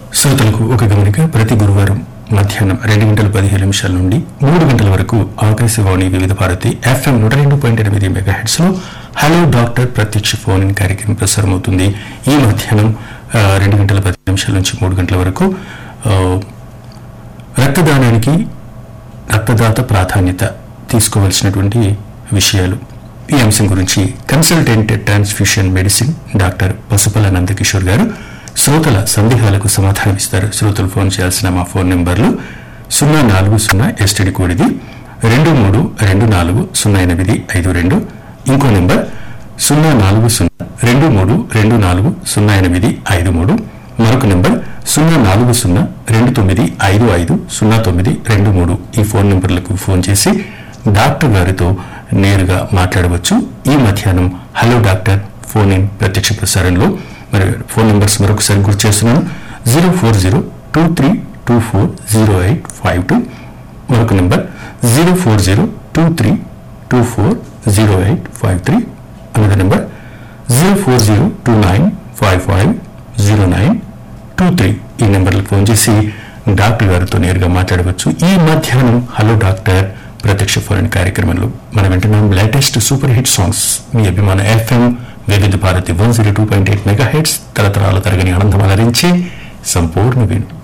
శ్రోతలకు ఒక గమనిక ప్రతి గురువారం మధ్యాహ్నం రెండు గంటల పదిహేను నిమిషాల నుండి మూడు గంటల వరకు ఆకాశవాణి వివిధ భారతి ఎఫ్ఎం నూట రెండు పాయింట్ ఎనిమిది మెగా హెడ్స్ లో హలో డాక్టర్ ప్రత్యక్ష ఫోన్ ఇన్ కార్యక్రమం ప్రసారం అవుతుంది ఈ మధ్యాహ్నం ఆ, రెండు గంటల పది నిమిషాల నుంచి మూడు గంటల వరకు ఆ, రక్తదానానికి రక్తదాత ప్రాధాన్యత తీసుకోవాల్సినటువంటి విషయాలు ఈ అంశం గురించి consultant transfusion medicine doctor Pasupula Nandakishore garu శ్రోతల సందేహాలకు సమాధానమిస్తారు శ్రోతలు ఫోన్ చేయాల్సిన మా ఫోన్ నెంబర్లు సున్నా నాలుగు సున్నా ఎస్టీడీ కోడ్ ఇది రెండు మూడు రెండు నాలుగు సున్నా ఎనిమిది ఐదు రెండు ఇంకో నెంబర్ సున్నా నాలుగు సున్నా రెండు మూడు రెండు నాలుగు సున్నా ఎనిమిది ఐదు మూడు మరొక నెంబర్ సున్నా నాలుగు సున్నా రెండు తొమ్మిది ఐదు ఐదు సున్నా తొమ్మిది రెండు మూడు ఈ ఫోన్ నెంబర్లకు ఫోన్ చేసి డాక్టర్ గారితో నేరుగా మాట్లాడవచ్చు ఈ మధ్యాహ్నం హలో డాక్టర్ ఫోన్ ఇన్ ప్రత్యక్ష ప్రసారంలో మరి ఫోన్ నెంబర్స్ మరొకసారి గుర్తు చేస్తున్నాను zero four zero two three two four zero eight five two మరొక number zero four zero two three two four zero eight five three another number zero four zero two nine five five zero nine two three ఈ నెంబర్లకు phone చేసి doctor గారితో నేరుగా మాట్లాడవచ్చు ఈ మధ్యాహ్నం hello doctor ప్రత్యక్ష ఫోన్ కార్యక్రమంలో మనం వింటున్నాం లేటెస్ట్ సూపర్ హిట్ సాంగ్స్ మీ అభిమాన FM Vividh Bharati one zero two point eight megahertz తరతరాల తరగని ఆనందం అలరించే సంపూర్ణ వేణు